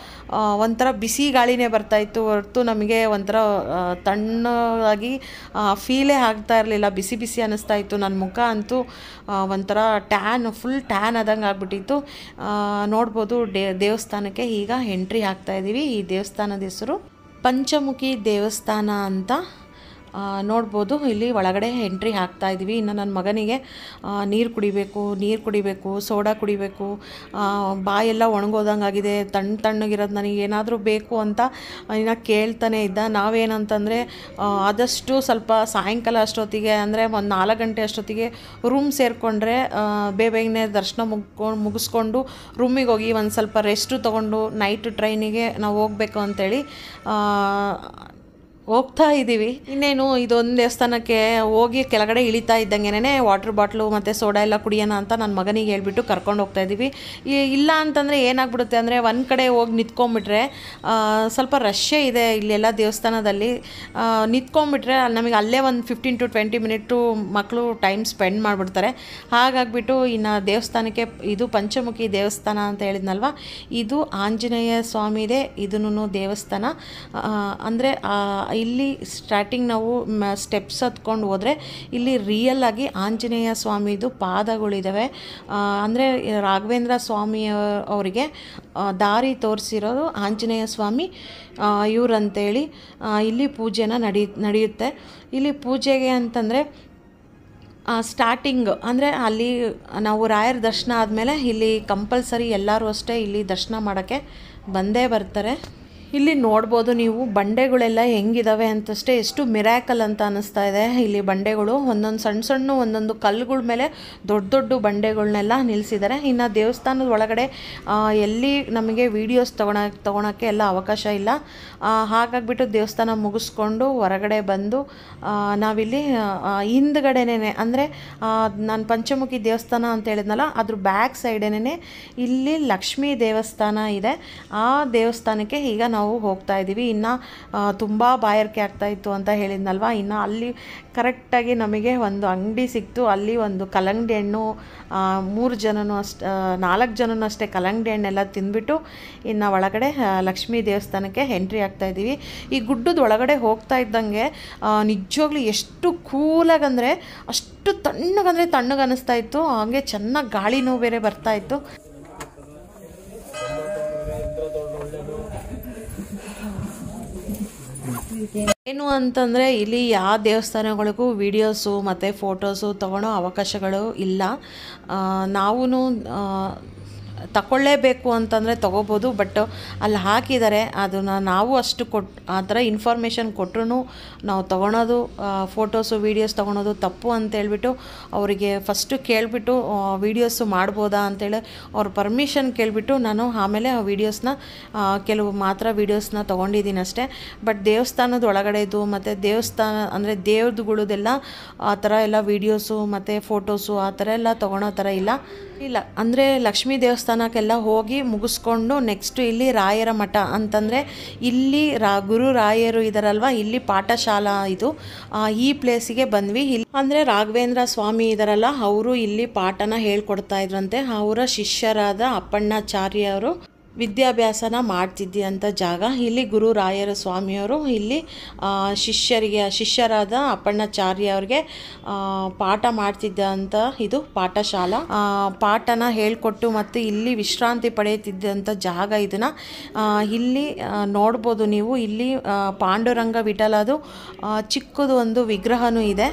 ಒಂಥರ ಬಿಸಿ ಗಾಳಿನೇ ಬರ್ತಾಯಿತ್ತು ಹೊರತು ನಮಗೆ ಒಂಥರ ಆ, ತಣ್ಣಗಾಗಿ ಫೀಲೇ ಆಗ್ತಾ ಇರಲಿಲ್ಲ ಬಿಸಿ ಬಿಸಿ ಅನ್ನಿಸ್ತಾ ಇತ್ತು ನನ್ನ ಮುಖ ಅಂತೂ ಆ, ಒಂಥರ ಟ್ಯಾನ್ ಫುಲ್ ಟ್ಯಾನ್ ಆದಂಗೆ ಆಗ್ಬಿಟ್ಟಿತ್ತು ಆ, ನೋಡ್ಬೋದು ದೇ ದೇವಸ್ಥಾನಕ್ಕೆ ಈಗ ಎಂಟ್ರಿ ಆಗ್ತಾ ಇದ್ದೀವಿ ಈ ದೇವಸ್ಥಾನದ ಹೆಸರು ಪಂಚಮುಖಿ ದೇವಸ್ಥಾನ ಅಂತ ಆ, ನೋಡ್ಬೋದು ಇಲ್ಲಿ ಒಳಗಡೆ ಎಂಟ್ರಿ ಹಾಕ್ತಾ ಇದ್ದೀವಿ ಇನ್ನು ನನ್ನ ಮಗನಿಗೆ ನೀರು ಕುಡಿಬೇಕು ನೀರು ಕುಡಿಬೇಕು ಸೋಡಾ ಕುಡಿಬೇಕು ಆ, ಬಾಯೆಲ್ಲ ಒಣಗೋದಂಗಾಗಿದೆ ತಣ್ಣ ತಣ್ಣಗಿರೋದು ನನಗೆ ಏನಾದರೂ ಬೇಕು ಅಂತ ಇನ್ನು ಕೇಳ್ತಾನೆ ಇದ್ದ ನಾವೇನಂತಂದರೆ ಆ, ಆದಷ್ಟು ಸ್ವಲ್ಪ ಸಾಯಂಕಾಲ ಅಷ್ಟೊತ್ತಿಗೆ ಅಂದರೆ ಒಂದು ನಾಲ್ಕು ಗಂಟೆ ಅಷ್ಟೊತ್ತಿಗೆ ರೂಮ್ ಸೇರಿಕೊಂಡ್ರೆ ಬೇಗ ಬೇಗನೆ ದರ್ಶನ ಮುಗ್ಕೊಂಡು ಮುಗಿಸ್ಕೊಂಡು ರೂಮಿಗೆ ಹೋಗಿ ಒಂದು ಸ್ವಲ್ಪ ರೆಸ್ಟು ತೊಗೊಂಡು ನೈಟ್ ಟ್ರೈನಿಗೆ ನಾವು ಹೋಗ್ಬೇಕು ಅಂತೇಳಿ ಆ, ಹೋಗ್ತಾ ಇದ್ದೀವಿ ಇನ್ನೇನು ಇದೊಂದು ದೇವಸ್ಥಾನಕ್ಕೆ ಹೋಗಿ ಕೆಳಗಡೆ ಇಳಿತಾ ಇದ್ದಂಗೆನೇ ವಾಟರ್ ಬಾಟ್ಲು ಮತ್ತು ಸೋಡಾ ಎಲ್ಲ ಕುಡಿಯೋಣ ಅಂತ ನನ್ನ ಮಗನಿಗೆ ಹೇಳ್ಬಿಟ್ಟು ಕರ್ಕೊಂಡು ಹೋಗ್ತಾ ಇದ್ದೀವಿ ಈ- ಇಲ್ಲ ಅಂತಂದರೆ ಏನಾಗ್ಬಿಡುತ್ತೆ ಅಂದರೆ ಒಂದು ಕಡೆ ಹೋಗಿ ನಿಂತ್ಕೊಂಡ್ಬಿಟ್ರೆ ಆ, ಸ್ವಲ್ಪ ರಶ್ಶೇ ಇದೆ ಇಲ್ಲೆಲ್ಲ ದೇವಸ್ಥಾನದಲ್ಲಿ ಆ, ನಿಂತ್ಕೊಂಡ್ಬಿಟ್ರೆ ನಮಗೆ ಅಲ್ಲೇ ಒಂದು ಫಿಫ್ಟೀನ್ ಟು ಟ್ವೆಂಟಿ ಮಿನಿಟು ಮಕ್ಕಳು ಟೈಮ್ ಸ್ಪೆಂಡ್ ಮಾಡಿಬಿಡ್ತಾರೆ ಹಾಗಾಗ್ಬಿಟ್ಟು ಇನ್ನು ದೇವಸ್ಥಾನಕ್ಕೆ ಇದು ಪಂಚಮುಖಿ ದೇವಸ್ಥಾನ ಅಂತ ಹೇಳಿದ್ನಲ್ವ ಇದು ಆಂಜನೇಯ ಸ್ವಾಮಿದೆ ಇದನ್ನು ದೇವಸ್ಥಾನ ಅಂದರೆ ಇಲ್ಲಿ ಸ್ಟಾರ್ಟಿಂಗ್ ನಾವು ಸ್ಟೆಪ್ಸ್ ಹತ್ಕೊಂಡು ಹೋದರೆ ಇಲ್ಲಿ ರಿಯಲ್ ಆಗಿ ಆಂಜನೇಯ ಸ್ವಾಮಿದು ಪಾದಗಳಿದ್ದಾವೆ ಅಂದರೆ ರಾಘವೇಂದ್ರ ಸ್ವಾಮಿ ಅವರಿಗೆ ಆ, ದಾರಿ ತೋರಿಸಿರೋದು ಆಂಜನೇಯ ಸ್ವಾಮಿ ಇವರಂತೇಳಿ ಇಲ್ಲಿ ಪೂಜೆನ ನಡಿ ನಡೆಯುತ್ತೆ ಇಲ್ಲಿ ಪೂಜೆಗೆ ಅಂತಂದರೆ ಸ್ಟಾರ್ಟಿಂಗ್ ಅಂದರೆ ಅಲ್ಲಿ ನಾವು ರಾಯರ ದರ್ಶನ ಆದಮೇಲೆ ಇಲ್ಲಿ ಕಂಪಲ್ಸರಿ ಎಲ್ಲರೂ ಅಷ್ಟೇ ಇಲ್ಲಿ ದರ್ಶನ ಮಾಡೋಕ್ಕೆ ಬಂದೇ ಬರ್ತಾರೆ ಇಲ್ಲಿ ನೋಡ್ಬೋದು ನೀವು ಬಂಡೆಗಳೆಲ್ಲ ಹೆಂಗಿದಾವೆ ಅಂತಷ್ಟೇ ಎಷ್ಟು ಮಿರಾಕಲ್ ಅಂತ ಅನ್ನಿಸ್ತಾ ಇದೆ ಇಲ್ಲಿ ಬಂಡೆಗಳು ಒಂದೊಂದು ಸಣ್ಣ ಸಣ್ಣ ಒಂದೊಂದು ಕಲ್ಲುಗಳ ಮೇಲೆ ದೊಡ್ಡ ದೊಡ್ಡ ಬಂಡೆಗಳನ್ನೆಲ್ಲ ನಿಲ್ಲಿಸಿದ್ದಾರೆ ಇನ್ನು ದೇವಸ್ಥಾನದ ಒಳಗಡೆ ಆ, ಎಲ್ಲಿ ನಮಗೆ ವೀಡಿಯೋಸ್ ತೊಗೊಳ ತೊಗೊಳಕ್ಕೆ ಎಲ್ಲ ಅವಕಾಶ ಇಲ್ಲ ಆ, ಹಾಗಾಗ್ಬಿಟ್ಟು ದೇವಸ್ಥಾನ ಮುಗಿಸ್ಕೊಂಡು ಹೊರಗಡೆ ಬಂದು ಆ, ನಾವಿಲ್ಲಿ ಆ, ಹಿಂದ್ಗಡೆನೇ ಅಂದರೆ ನಾನು ಪಂಚಮುಖಿ ದೇವಸ್ಥಾನ ಅಂತ ಹೇಳಿದ್ನಲ್ಲ ಅದ್ರ ಬ್ಯಾಕ್ ಸೈಡೇನೆ ಇಲ್ಲಿ ಲಕ್ಷ್ಮೀ ದೇವಸ್ಥಾನ ಇದೆ ಆ ದೇವಸ್ಥಾನಕ್ಕೆ ಈಗ ನಾವು ಹೋಗ್ತಾ ಇದ್ದೀವಿ ಇನ್ನು ತುಂಬ ಬಾಯಾರಿಕೆ ಆಗ್ತಾ ಇತ್ತು ಅಂತ ಹೇಳಿದ್ನಲ್ವ ಇನ್ನು ಅಲ್ಲಿ ಕರೆಕ್ಟಾಗಿ ನಮಗೆ ಒಂದು ಅಂಗಡಿ ಸಿಕ್ತು ಅಲ್ಲಿ ಒಂದು ಕಲ್ಲಂಗಡಿ ಹಣ್ಣು ಆ, ಮೂರು ಜನನೂ ಅಷ್ಟು ನಾಲ್ಕು ಜನನೂ ಅಷ್ಟೇ ಕಲ್ಲಂಗಡಿ ಹಣ್ಣೆಲ್ಲ ತಿಂದ್ಬಿಟ್ಟು ಇನ್ನು ಒಳಗಡೆ ಆ, ಲಕ್ಷ್ಮೀ ದೇವಸ್ಥಾನಕ್ಕೆ ಎಂಟ್ರಿ ಆಗ್ತಾ ಇದ್ದೀವಿ ಈ ಗುಡ್ಡದ ಒಳಗಡೆ ಹೋಗ್ತಾ ಇದ್ದಂಗೆ ಆ, ನಿಜವಾಗ್ಲೂ ಎಷ್ಟು ಕೂಲಾಗಂದರೆ ಅಷ್ಟು ತಣ್ಣಗಂದರೆ ತಣ್ಣಗೆ ಅನ್ನಿಸ್ತಾ ಇತ್ತು ಹಾಗೆ ಚೆನ್ನಾಗಿ ಗಾಳಿನೂ ಬೇರೆ ಬರ್ತಾ ಇತ್ತು ಏನು ಅಂತಂದರೆ ಇಲ್ಲಿ ಯಾವ ದೇವಸ್ಥಾನಗಳಿಗೂ ವೀಡಿಯೋಸು ಮತ್ತು ಫೋಟೋಸು ತೊಗೊಳೋ ಅವಕಾಶಗಳು ಇಲ್ಲ ನಾವು ತಗೊಳ್ಳೇಬೇಕು ಅಂತಂದರೆ ತೊಗೋಬೋದು ಬಟ್ ಅಲ್ಲಿ ಹಾಕಿದ್ದಾರೆ ಅದನ್ನು ನಾವು ಅಷ್ಟು ಕೊಟ್ಟು ಆ ಥರ ಇನ್ಫಾರ್ಮೇಷನ್ ಕೊಟ್ಟರು ನಾವು ತೊಗೊಳೋದು ಫೋಟೋಸು ವೀಡಿಯೋಸ್ ತೊಗೊಳೋದು ತಪ್ಪು ಅಂತೇಳ್ಬಿಟ್ಟು ಅವರಿಗೆ ಫಸ್ಟು ಕೇಳಿಬಿಟ್ಟು ವೀಡಿಯೋಸು ಮಾಡ್ಬೋದಾ ಅಂತೇಳಿ ಅವ್ರ ಪರ್ಮಿಷನ್ ಕೇಳಿಬಿಟ್ಟು ನಾನು ಆಮೇಲೆ ಆ ವೀಡಿಯೋಸ್ನ ಕೆಲವು ಮಾತ್ರ ವೀಡಿಯೋಸ್ನ ತೊಗೊಂಡಿದ್ದೀನಿ ಅಷ್ಟೇ ಬಟ್ ದೇವಸ್ಥಾನದ ಒಳಗಡೆದು ಮತ್ತು ದೇವಸ್ಥಾನ ಅಂದರೆ ದೇವ್ರದುಗಳದೆಲ್ಲ ಆ ಥರ ಎಲ್ಲ ವೀಡಿಯೋಸು ಮತ್ತು ಫೋಟೋಸು ಆ ಥರ ಎಲ್ಲ ತೊಗೊಳೋ ಥರ ಇಲ್ಲ ಇಲ್ಲ ಅಂದರೆ ಲಕ್ಷ್ಮೀ ದೇವಸ್ಥಾನಕ್ಕೆಲ್ಲ ಹೋಗಿ ಮುಗಿಸ್ಕೊಂಡು ನೆಕ್ಸ್ಟು ಇಲ್ಲಿ ರಾಯರ ಮಠ ಅಂತಂದರೆ ಇಲ್ಲಿ ರಾ ಗುರು ರಾಯರು ಇದಾರಲ್ವ ಇಲ್ಲಿ ಪಾಠಶಾಲಾ ಇದು ಆ, ಈ ಪ್ಲೇಸಿಗೆ ಬಂದ್ವಿ ಇಲ್ಲಿ ಅಂದರೆ ರಾಘವೇಂದ್ರ ಸ್ವಾಮಿ ಇದಾರಲ್ಲ ಅವರು ಇಲ್ಲಿ ಪಾಠನ ಹೇಳ್ಕೊಡ್ತಾ ಇದ್ರಂತೆ ಅವರ ಶಿಷ್ಯರಾದ ಅಪ್ಪಣ್ಣಾಚಾರ್ಯ ಅವರು ವಿದ್ಯಾಭ್ಯಾಸನ ಮಾಡ್ತಿದ್ದಂಥ ಜಾಗ ಇಲ್ಲಿ ಗುರು ರಾಯರ ಸ್ವಾಮಿಯವರು ಇಲ್ಲಿ ಆ, ಶಿಷ್ಯರಿಗೆ ಶಿಷ್ಯರಾದ ಅಪ್ಪಣ್ಣಾಚಾರ್ಯ ಅವ್ರಿಗೆ ಆ, ಪಾಠ ಮಾಡ್ತಿದ್ದಂಥ ಇದು ಪಾಠಶಾಲಾ ಆ, ಪಾಠನ ಹೇಳ್ಕೊಟ್ಟು ಮತ್ತು ಇಲ್ಲಿ ವಿಶ್ರಾಂತಿ ಪಡೆಯುತ್ತಿದ್ದಂಥ ಜಾಗ ಇದನ್ನು ಇಲ್ಲಿ ಆ, ನೋಡ್ಬೋದು ನೀವು ಇಲ್ಲಿ ಆ, ಪಾಂಡುರಂಗ ವಿಠಲದು ಆ, ಚಿಕ್ಕದು ಒಂದು ವಿಗ್ರಹನೂ ಇದೆ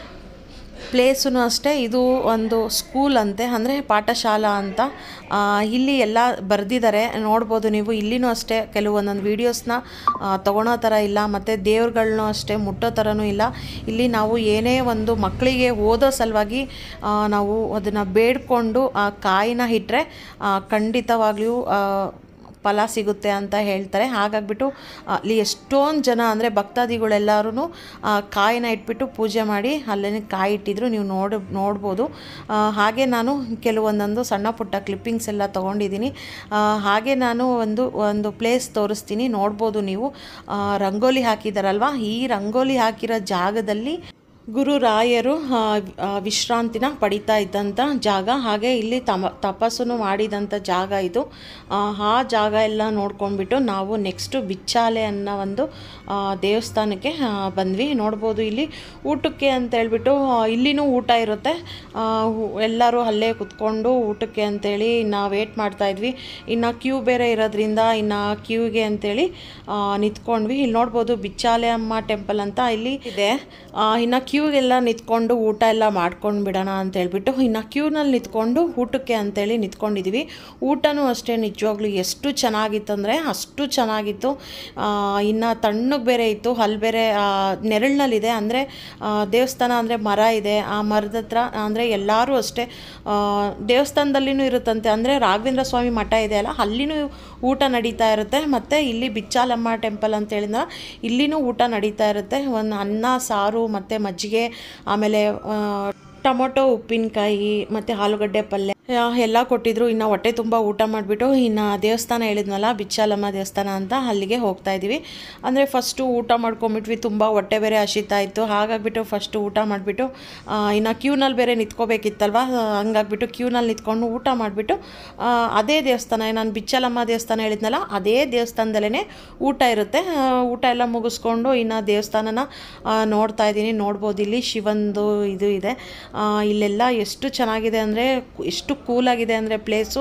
ಪ್ಲೇಸೂ ಅಷ್ಟೇ ಇದು ಒಂದು ಸ್ಕೂಲ್ ಅಂತೆ ಅಂದರೆ ಪಾಠಶಾಲಾ ಅಂತ ಆ, ಇಲ್ಲಿ ಎಲ್ಲ ಬರೆದಿದ್ದಾರೆ ನೋಡ್ಬೋದು ನೀವು ಇಲ್ಲಿನೂ ಅಷ್ಟೇ ಕೆಲವೊಂದೊಂದು ವೀಡಿಯೋಸ್ನ ತೊಗೊಳೋ ಥರ ಇಲ್ಲ ಮತ್ತು ದೇವ್ರುಗಳ್ನೂ ಅಷ್ಟೇ ಮುಟ್ಟೋ ಥರನೂ ಇಲ್ಲ ಇಲ್ಲಿ ನಾವು ಏನೇ ಒಂದು ಮಕ್ಕಳಿಗೆ ಓದೋ ಸಲುವಾಗಿ ಆ, ನಾವು ಅದನ್ನು ಬೇಡ್ಕೊಂಡು ಆ ಕಾಯಿನ ಇಟ್ಟರೆ ಖಂಡಿತವಾಗ್ಲೂ ಆ, ಫಲ ಸಿಗುತ್ತೆ ಅಂತ ಹೇಳ್ತಾರೆ ಹಾಗಾಗ್ಬಿಟ್ಟು ಅಲ್ಲಿ ಎಷ್ಟೊಂದು ಜನ ಅಂದರೆ ಭಕ್ತಾದಿಗಳೆಲ್ಲರೂ ಕಾಯಿನ ಇಟ್ಬಿಟ್ಟು ಪೂಜೆ ಮಾಡಿ ಅಲ್ಲೇ ಕಾಯಿ ಇಟ್ಟಿದ್ರು ನೀವು ನೋಡ್ ನೋಡ್ಬೋದು ಆ, ಹಾಗೆ ನಾನು ಕೆಲವೊಂದೊಂದು ಸಣ್ಣ ಪುಟ್ಟ ಕ್ಲಿಪ್ಪಿಂಗ್ಸ್ ಎಲ್ಲ ತೊಗೊಂಡಿದ್ದೀನಿ ಆ, ಹಾಗೆ ನಾನು ಒಂದು ಒಂದು ಪ್ಲೇಸ್ ತೋರಿಸ್ತೀನಿ ನೋಡ್ಬೋದು ನೀವು ಆ, ರಂಗೋಲಿ ಹಾಕಿದಾರಲ್ವ ಈ ರಂಗೋಲಿ ಹಾಕಿರೋ ಜಾಗದಲ್ಲಿ ಗುರು ರಾಯರು ಆ, ಆ, ವಿಶ್ರಾಂತಿನ ಪಡಿತಾ ಇದ್ದಂಥ ಜಾಗ ಹಾಗೆ ಇಲ್ಲಿ ತಮ ತಪಸ್ಸನ್ನು ಮಾಡಿದಂಥ ಜಾಗ ಇದು ಆ, ಆ ಜಾಗ ಎಲ್ಲ ನೋಡ್ಕೊಂಡ್ಬಿಟ್ಟು ನಾವು ನೆಕ್ಸ್ಟು ಬಿಚ್ಚಾಲೆ ಅನ್ನೋ ಒಂದು ಆ, ದೇವಸ್ಥಾನಕ್ಕೆ ಆ, ಬಂದ್ವಿ ನೋಡ್ಬೋದು ಇಲ್ಲಿ ಊಟಕ್ಕೆ ಅಂತ ಹೇಳ್ಬಿಟ್ಟು ಆ, ಇಲ್ಲಿನೂ ಊಟ ಇರುತ್ತೆ ಆ, ಹು- ಎಲ್ಲರೂ ಅಲ್ಲೇ ಕುತ್ಕೊಂಡು ಊಟಕ್ಕೆ ಅಂತೇಳಿ ಇನ್ನು ವೇಟ್ ಮಾಡ್ತಾ ಇದ್ವಿ ಇನ್ನು ಕ್ಯೂ ಬೇರೆ ಇರೋದ್ರಿಂದ ಇನ್ನು ಕ್ಯೂಗೆ ಅಂತೇಳಿ ಆ, ನಿಂತ್ಕೊಂಡ್ವಿ ಇಲ್ಲಿ ನೋಡ್ಬೋದು ಬಿಚ್ಚಾಲೆ ಅಮ್ಮ ಟೆಂಪಲ್ ಅಂತ ಇಲ್ಲಿ ಇದೆ ಆ, ಇನ್ನು ಕ್ಯೂಗೆಲ್ಲ ನಿಂತ್ಕೊಂಡು ಊಟ ಎಲ್ಲ ಮಾಡ್ಕೊಂಡು ಬಿಡೋಣ ಅಂತ ಹೇಳ್ಬಿಟ್ಟು ಇನ್ನು ಕ್ಯೂನಲ್ಲಿ ನಿಂತ್ಕೊಂಡು ಊಟಕ್ಕೆ ಅಂತೇಳಿ ನಿಂತ್ಕೊಂಡಿದ್ವಿ ಊಟನೂ ಅಷ್ಟೇ ನಿಜವಾಗ್ಲೂ ಎಷ್ಟು ಚೆನ್ನಾಗಿತ್ತಂದರೆ ಅಷ್ಟು ಚೆನ್ನಾಗಿತ್ತು ಆ, ಇನ್ನು ತಣ್ಣಗೆ ಬೇರೆ ಇತ್ತು ಅಲ್ಲಿ ಬೇರೆ ಆ, ನೆರಳಿನಲ್ಲಿದೆ ಅಂದರೆ ದೇವಸ್ಥಾನ ಅಂದರೆ ಮರ ಇದೆ ಆ ಮರದ ಹತ್ರ ಅಂದರೆ ಎಲ್ಲರೂ ಅಷ್ಟೇ ಆ, ದೇವಸ್ಥಾನದಲ್ಲಿನೂ ಇರುತ್ತಂತೆ ಅಂದರೆ ರಾಘವೇಂದ್ರ ಸ್ವಾಮಿ ಮಠ ಇದೆ ಅಲ್ಲ ಅಲ್ಲಿನೂ ಊಟ ನಡೀತಾ ಇರುತ್ತೆ ಮತ್ತು ಇಲ್ಲಿ ಬಿಚ್ಚಾಲಮ್ಮ ಟೆಂಪಲ್ ಅಂತ ಹೇಳಿದ ಇಲ್ಲಿನೂ ಊಟ ನಡೀತಾ ಇರುತ್ತೆ ಒಂದು ಅನ್ನ ಸಾರು ಮತ್ತು ಮಜ್ಜಿಗೆ ಆಮೇಲೆ ಆ, ಟೊಮೊಟೊ ಉಪ್ಪಿನಕಾಯಿ ಮತ್ತು ಆಲೂಗಡ್ಡೆ ಪಲ್ಯ ಆ, ಎಲ್ಲ ಕೊಟ್ಟಿದ್ರು ಇನ್ನು ಹೊಟ್ಟೆ ತುಂಬ ಊಟ ಮಾಡಿಬಿಟ್ಟು ಇನ್ನು ದೇವಸ್ಥಾನ ಹೇಳಿದ್ನಲ್ಲ ಬಿಚ್ಚಾಲಮ್ಮ ದೇವಸ್ಥಾನ ಅಂತ ಅಲ್ಲಿಗೆ ಹೋಗ್ತಾ ಇದ್ದೀವಿ ಅಂದರೆ ಫಸ್ಟು ಊಟ ಮಾಡ್ಕೊಂಬಿಟ್ವಿ ತುಂಬ ಹೊಟ್ಟೆ ಬೇರೆ ಹಸಿತಾ ಇತ್ತು ಹಾಗಾಗ್ಬಿಟ್ಟು ಫಸ್ಟು ಊಟ ಮಾಡಿಬಿಟ್ಟು ಇನ್ನು ಕ್ಯೂನಲ್ಲಿ ಬೇರೆ ನಿಂತ್ಕೋಬೇಕಿತ್ತಲ್ವ ಹಂಗಾಗ್ಬಿಟ್ಟು ಕ್ಯೂನಲ್ಲಿ ನಿಂತ್ಕೊಂಡು ಊಟ ಮಾಡಿಬಿಟ್ಟು ಅದೇ ದೇವಸ್ಥಾನ ನಾನು ಬಿಚ್ಚಲಮ್ಮ ದೇವಸ್ಥಾನ ಹೇಳಿದ್ನಲ್ಲ ಅದೇ ದೇವಸ್ಥಾನದಲ್ಲೇ ಊಟ ಇರುತ್ತೆ ಆ, ಊಟ ಎಲ್ಲ ಮುಗಿಸ್ಕೊಂಡು ಇನ್ನು ದೇವಸ್ಥಾನನ ಆ, ನೋಡ್ತಾ ಇದ್ದೀನಿ ನೋಡ್ಬೋದು ಇಲ್ಲಿ ಶಿವಂದು ಇದು ಇದೆ ಆ, ಇಲ್ಲೆಲ್ಲ ಎಷ್ಟು ಚೆನ್ನಾಗಿದೆ ಅಂದರೆ ಎಷ್ಟು ಕೂಲಾಗಿದೆ ಅಂದರೆ ಪ್ಲೇಸು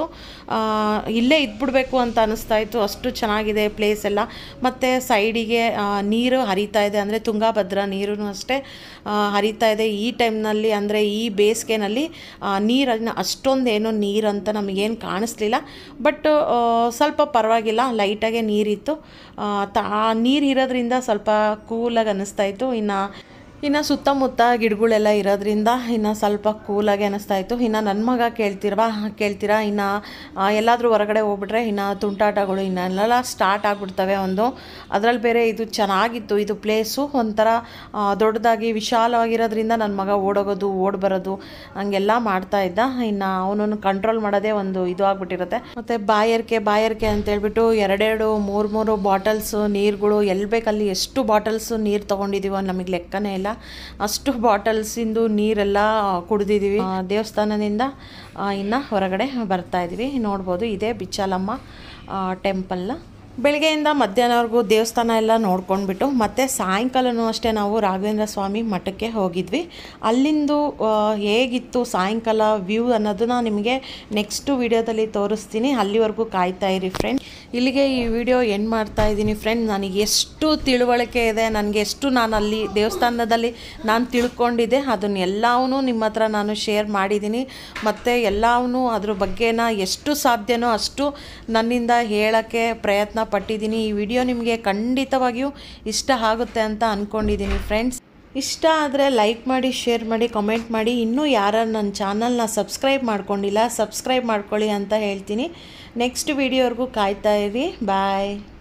ಇಲ್ಲೇ ಇದ್ಬಿಡ್ಬೇಕು ಅಂತ ಅನಿಸ್ತಾ ಇತ್ತು ಅಷ್ಟು ಚೆನ್ನಾಗಿದೆ ಪ್ಲೇಸ್ ಎಲ್ಲ ಮತ್ತು ಸೈಡಿಗೆ ನೀರು ಹರಿತಾ ಇದೆ ಅಂದರೆ ತುಂಗಾಭದ್ರಾ ನೀರು ಅಷ್ಟೇ ಆ, ಹರಿತಾ ಇದೆ ಈ ಟೈಮ್ನಲ್ಲಿ ಅಂದರೆ ಈ ಬೇಸಿಗೆನಲ್ಲಿ ನೀರನ್ನು ಅಷ್ಟೊಂದೇನು ನೀರು ಅಂತ ನಮಗೇನು ಕಾಣಿಸ್ಲಿಲ್ಲ ಬಟ್ ಸ್ವಲ್ಪ ಪರವಾಗಿಲ್ಲ ಲೈಟಾಗೆ ನೀರಿತ್ತು ಆ, ತ ಆ ನೀರು ಇರೋದ್ರಿಂದ ಸ್ವಲ್ಪ ಕೂಲಾಗಿ ಅನ್ನಿಸ್ತಾ ಇತ್ತು ಇನ್ನು ಇನ್ನು ಸುತ್ತಮುತ್ತ ಗಿಡಗಳೆಲ್ಲ ಇರೋದ್ರಿಂದ ಇನ್ನು ಸ್ವಲ್ಪ ಕೂಲಾಗಿ ಅನ್ನಿಸ್ತಾ ಇತ್ತು ಇನ್ನು ನನ್ನ ಮಗ ಕೇಳ್ತಿರ್ವಾ ಕೇಳ್ತೀರಾ ಇನ್ನು ಎಲ್ಲಾದರೂ ಹೊರಗಡೆ ಹೋಗ್ಬಿಟ್ರೆ ಇನ್ನು ತುಂಟಾಟಗಳು ಇನ್ನೆಲ್ಲ ಸ್ಟಾರ್ಟ್ ಆಗಿಬಿಡ್ತವೆ ಒಂದು ಅದರಲ್ಲಿ ಬೇರೆ ಇದು ಚೆನ್ನಾಗಿತ್ತು ಇದು ಪ್ಲೇಸು ಒಂಥರ ಆ, ದೊಡ್ಡದಾಗಿ ವಿಶಾಲವಾಗಿರೋದ್ರಿಂದ ನನ್ನ ಮಗ ಓಡೋಗೋದು ಓಡ್ ಬರೋದು ಹಂಗೆಲ್ಲ ಮಾಡ್ತಾ ಇದ್ದ ಇನ್ನು ಅವನನ್ನು ಕಂಟ್ರೋಲ್ ಮಾಡೋದೇ ಒಂದು ಇದು ಆಗ್ಬಿಟ್ಟಿರುತ್ತೆ ಮತ್ತು ಬಾಯರ್ಕೆ ಬಾಯರ್ಕೆ ಅಂತೇಳ್ಬಿಟ್ಟು ಎರಡೆರಡು ಮೂರು ಮೂರು ಬಾಟಲ್ಸು ನೀರುಗಳು ಎಲ್ಲಿ ಬೇಕಲ್ಲಿ ಎಷ್ಟು ಬಾಟಲ್ಸು ನೀರು ತೊಗೊಂಡಿದ್ದೀವೋ ನಮಗೆ ಲೆಕ್ಕನೇ ಇಲ್ಲ ಅಷ್ಟು ಬಾಟಲ್ಸಿಂದು ನೀರೆಲ್ಲ ಕುಡಿದಿದ್ದೀವಿ ಆ, ದೇವಸ್ಥಾನದಿಂದ ಆ, ಇನ್ನು ಹೊರಗಡೆ ಬರ್ತಾ ಇದ್ದೀವಿ ನೋಡ್ಬೋದು ಇದೇ ಬಿಚ್ಚಾಲಮ್ಮ ಟೆಂಪಲ್ ಬೆಳಗ್ಗೆಯಿಂದ ಮಧ್ಯಾಹ್ನವರೆಗೂ ದೇವಸ್ಥಾನ ಎಲ್ಲ ನೋಡ್ಕೊಂಡ್ಬಿಟ್ಟು ಮತ್ತು ಸಾಯಂಕಾಲನೂ ಅಷ್ಟೇ ನಾವು ರಾಘವೇಂದ್ರ ಸ್ವಾಮಿ ಮಠಕ್ಕೆ ಹೋಗಿದ್ವಿ ಅಲ್ಲಿಂದು ಆ, ಹೇಗಿತ್ತು ಸಾಯಂಕಾಲ ವ್ಯೂ ಅನ್ನೋದನ್ನ ನಿಮಗೆ ನೆಕ್ಸ್ಟು ವಿಡಿಯೋದಲ್ಲಿ ತೋರಿಸ್ತೀನಿ ಅಲ್ಲಿವರೆಗೂ ಕಾಯ್ತಾ ಇರಿ ಫ್ರೆಂಡ್ ಇಲ್ಲಿಗೆ ಈ ವಿಡಿಯೋ ಎಂಡ್ ಮಾಡ್ತಾ ಇದ್ದೀನಿ ಫ್ರೆಂಡ್ ನನಗೆ ಎಷ್ಟು ತಿಳುವಳಿಕೆ ಇದೆ ನನಗೆ ಎಷ್ಟು ನಾನು ಅಲ್ಲಿ ದೇವಸ್ಥಾನದಲ್ಲಿ ನಾನು ತಿಳ್ಕೊಂಡಿದ್ದೆ ಅದನ್ನೆಲ್ಲವೂ ನಿಮ್ಮ ಹತ್ರ ನಾನು ಶೇರ್ ಮಾಡಿದ್ದೀನಿ ಮತ್ತು ಎಲ್ಲವೂ ಅದ್ರ ಬಗ್ಗೆನ ಎಷ್ಟು ಸಾಧ್ಯನೋ ಅಷ್ಟು ನನ್ನಿಂದ ಹೇಳೋಕ್ಕೆ ಪ್ರಯತ್ನ ಪಟ್ಟಿದ್ದೀನಿ ಈ ವಿಡಿಯೋ ನಿಮಗೆ ಖಂಡಿತವಾಗಿಯೂ ಇಷ್ಟ ಆಗುತ್ತೆ ಅಂತ ಅಂದ್ಕೊಂಡಿದ್ದೀನಿ ಫ್ರೆಂಡ್ಸ್ ಇಷ್ಟ ಆದರೆ ಲೈಕ್ ಮಾಡಿ ಶೇರ್ ಮಾಡಿ ಕಮೆಂಟ್ ಮಾಡಿ ಇನ್ನೂ ಯಾರು ನನ್ನ ಚಾನಲ್ನ ಸಬ್ಸ್ಕ್ರೈಬ್ ಮಾಡ್ಕೊಂಡಿಲ್ಲ ಸಬ್ಸ್ಕ್ರೈಬ್ ಮಾಡ್ಕೊಳ್ಳಿ ಅಂತ ಹೇಳ್ತೀನಿ ನೆಕ್ಸ್ಟ್ ವಿಡಿಯೋವರೆಗೂ ಕಾಯ್ತಾ ಇರಿ ಬಾಯ್